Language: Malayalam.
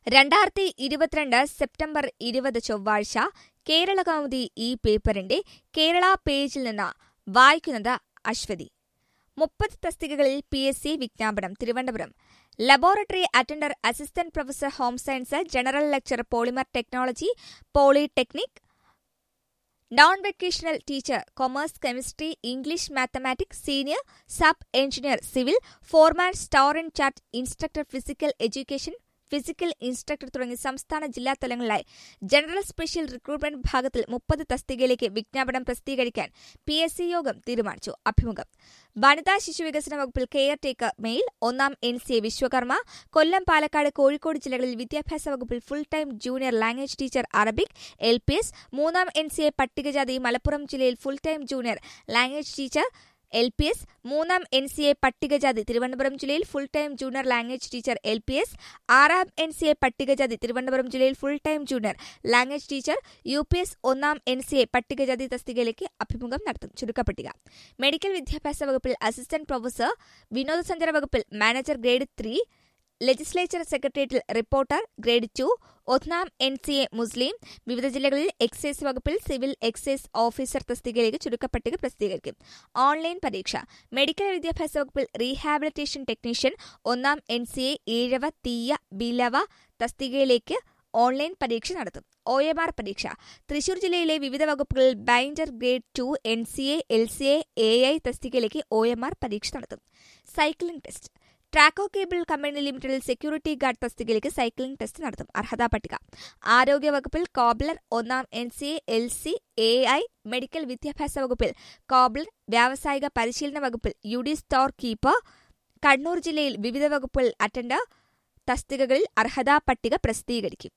രണ്ടായിരത്തി ഇരുപത്തിരണ്ട് സെപ്റ്റംബർ ഇരുപത് ചൊവ്വാഴ്ച കേരള കൗമുദി ഈ പേപ്പറിന്റെ കേരള പേജിൽ നിന്ന് വായിക്കുന്നത് അശ്വതി മുപ്പത് തസ്തികകളിൽ പി എസ് സി വിജ്ഞാപനം Thiruvananthapuram laboratory attendant assistant professor home science general lecture polymer technology polytechnic non vocational teacher commerce chemistry English mathematics senior sub engineer civil foreman store and chart instructor physical education physical instructor തുടങ്ങി സംസ്ഥാന ജില്ലാ തലങ്ങളിലായി ജനറൽ സ്പെഷ്യൽ റിക്രൂട്ട്മെന്റ് വിഭാഗത്തിൽ മുപ്പത് തസ്തികയിലേക്ക് വിജ്ഞാപനം പ്രസിദ്ധീകരിക്കാൻ പി എസ് സി യോഗം തീരുമാനിച്ചു അഭിമുഖം വനിതാ ശിശു വികസന വകുപ്പിൽ കെയർ ടേക്കർ മെയിൽ ഒന്നാം N C A Vishwakarma Kollam Palakkad Kozhikode ജില്ലകളിൽ വിദ്യാഭ്യാസ വകുപ്പിൽ full time junior language teacher Arabic L P S മൂന്നാം എൻ സി എ പട്ടികജാതി മലപ്പുറം ജില്ലയിൽ full time junior language teacher L P S മൂന്നാം എൻ സി എ പട്ടികജാതി തിരുവനന്തപുരം ജില്ലയിൽ full time junior language teacher L P S ആറാം എൻ സി എ പട്ടികജാതി തിരുവനന്തപുരം ജില്ലയിൽ full time junior language teacher U P S ഒന്നാം എൻ സി എ പട്ടികജാതി തസ്തികയിലേക്ക് അഭിമുഖം നടത്തും ചുരുക്കപ്പട്ടിക മെഡിക്കൽ വിദ്യാഭ്യാസ വകുപ്പിൽ അസിസ്റ്റന്റ് പ്രൊഫസർ വിനോദസഞ്ചാര വകുപ്പിൽ മാനേജർ ഗ്രേഡ് ത്രീ ലെജിസ്ലേച്ചർ സെക്രട്ടേറിയറ്റിൽ റിപ്പോർട്ടർ ഗ്രേഡ് ടു ഒന്നാം എൻ സി എ മുസ്ലിം വിവിധ ജില്ലകളിൽ എക്സൈസ് വകുപ്പിൽ സിവിൽ എക്സൈസ് ഓഫീസർ തസ്തികയിലേക്ക് ചുരുക്കപ്പട്ടിക പ്രസിദ്ധീകരിക്കും ഓൺലൈൻ പരീക്ഷ മെഡിക്കൽ വിദ്യാഭ്യാസ വകുപ്പിൽ റീഹാബിലിറ്റേഷൻ ടെക്നീഷ്യൻ ഒന്നാം N C A Ezhava Thiyya Billava തസ്തികയിലേക്ക് ഓൺലൈൻ പരീക്ഷ നടത്തും ഒ എം ആർ പരീക്ഷ തൃശൂർ ജില്ലയിലെ വിവിധ വകുപ്പുകളിൽ binder grade two N C A L C A A I തസ്തികയിലേക്ക് ഒ എം ആർ പരീക്ഷ നടത്തും cycling test Traco cable company ലിമിറ്റഡിൽ സെക്യൂരിറ്റി ഗാർഡ് തസ്തികയിലേക്ക് സൈക്ലിംഗ് ടെസ്റ്റ് നടത്തും അർഹതാ പട്ടിക ആരോഗ്യവകുപ്പിൽ കോബ്ലർ ഒന്നാം N C A L C A I medical വിദ്യാഭ്യാസ വകുപ്പിൽ കോബ്ലർ വ്യാവസായിക പരിശീലന വകുപ്പിൽ U D store keeper Kannur ജില്ലയിൽ വിവിധ വകുപ്പുകൾ അറ്റൻഡർ തസ്തികകളിൽ അർഹതാ പട്ടിക പ്രസിദ്ധീകരിക്കും